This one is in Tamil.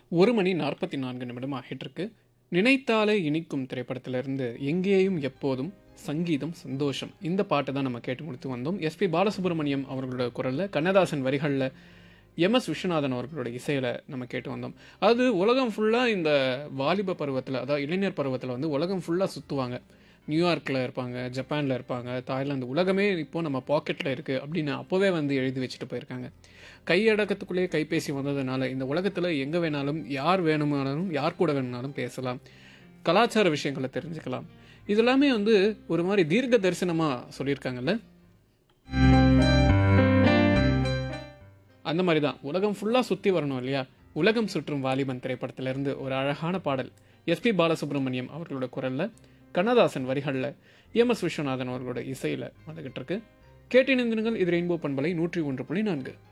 ஒரு மணி நாற்பத்தி நான்கு நிமிடம் ஆகிட்டிருக்கு நினைத்தாலே இனிக்கும் திரைப்படத்திலிருந்து எங்கேயும் எப்போதும் சங்கீதம் சந்தோஷம் இந்த பாட்டு தான் நம்ம கேட்டு முடித்து வந்தோம் எஸ்பி பாலசுப்ரமணியம் அவர்களோட குரலில் கண்ணதாசன் வரிகளில் எம் எஸ் விஸ்வநாதன் அவர்களோட இசையில் நம்ம கேட்டு வந்தோம் அது உலகம் ஃபுல்லாக இந்த வாலிப பருவத்தில் அதாவது இளைஞர் பருவத்தில் வந்து உலகம் ஃபுல்லாக சுற்றுவாங்க நியூயார்க்கில் இருப்பாங்க ஜப்பானில் இருப்பாங்க தாய்லாந்து உலகமே இப்போது நம்ம பாக்கெட்டில் இருக்குது அப்படின்னு அப்போவே வந்து எழுதி வச்சுட்டு போயிருக்காங்க கையடக்கத்துக்குள்ளேயே கைபேசி வந்ததுனால இந்த உலகத்தில் எங்கே வேணாலும் யார் வேணுமானாலும் யார் கூட வேணும்னாலும் பேசலாம் கலாச்சார விஷயங்களை தெரிஞ்சுக்கலாம் இதெல்லாமே வந்து ஒரு மாதிரி தீர்க்க தரிசனமாக சொல்லியிருக்காங்கல்ல அந்த மாதிரி தான் உலகம் ஃபுல்லாக சுற்றி வரணும் இல்லையா உலகம் சுற்றும் வாலிபன் திரைப்படத்திலிருந்து ஒரு அழகான பாடல் எஸ்பி பாலசுப்ரமணியம் அவர்களோட குரலில் கண்ணதாசன் வரிகளில் எம் எஸ் விஸ்வநாதன் அவர்களோட இசையில் வந்துகிட்டு இருக்கு கேட்டினிந்திருங்கள் இது ரெயின்போ பண்பலை நூற்றி ஒன்று புள்ளி நான்கு